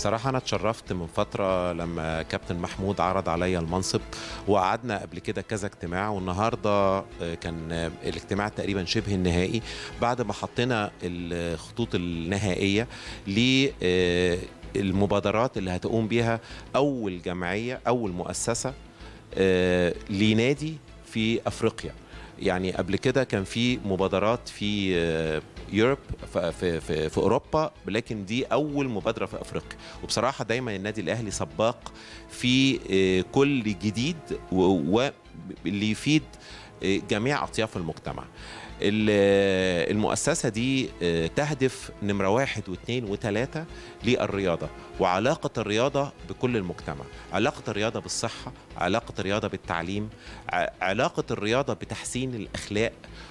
بصراحة أنا اتشرفت من فترة لما كابتن محمود عرض عليا المنصب وقعدنا قبل كده كذا اجتماع والنهاردة آه، كان آه، الاجتماع تقريبا شبه النهائي بعد ما حطينا الخطوط النهائية للمبادرات اللي هتقوم بيها أول جمعية أول مؤسسة آه، لنادي في أفريقيا يعني قبل كده كان في مبادرات في آه، يوروب ف- في, في, في اوروبا لكن دي اول مبادره في افريقيا وبصراحه دايما النادي الاهلي سباق في آه، كل جديد و- واللي يفيد آه، جميع اطياف المجتمع ال- المؤسسة دي آه، تهدف نمرة واحد واثنين وثلاثة للرياضة وعلاقة الرياضة بكل المجتمع علاقة الرياضة بالصحة علاقة الرياضة بالتعليم ع- علاقة الرياضة بتحسين الأخلاق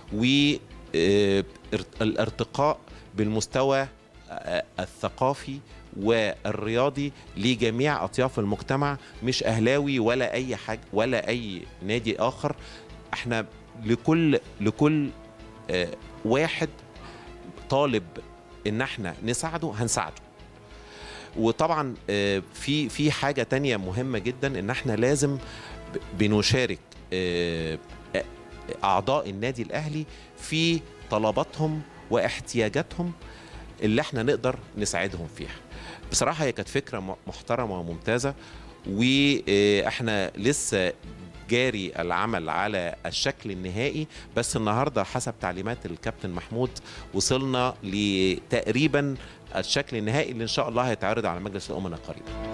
والارتقاء بالمستوى آه، الثقافي والرياضي لجميع أطياف المجتمع مش أهلاوي ولا أي حاجة ولا أي نادي آخر احنا لكل لكل آه، واحد طالب ان احنا نساعده هنساعده وطبعا آه، في في حاجه تانية مهمه جدا ان احنا لازم ب- بنشارك آه، آه، اعضاء النادي الاهلي في طلباتهم واحتياجاتهم اللي احنا نقدر نساعدهم فيها بصراحه هي كانت فكره م- محترمه وممتازه واحنا لسه جاري العمل على الشكل النهائي بس النهارده حسب تعليمات الكابتن محمود وصلنا لتقريبا الشكل النهائي اللي ان شاء الله هيتعرض على مجلس الامناء قريبا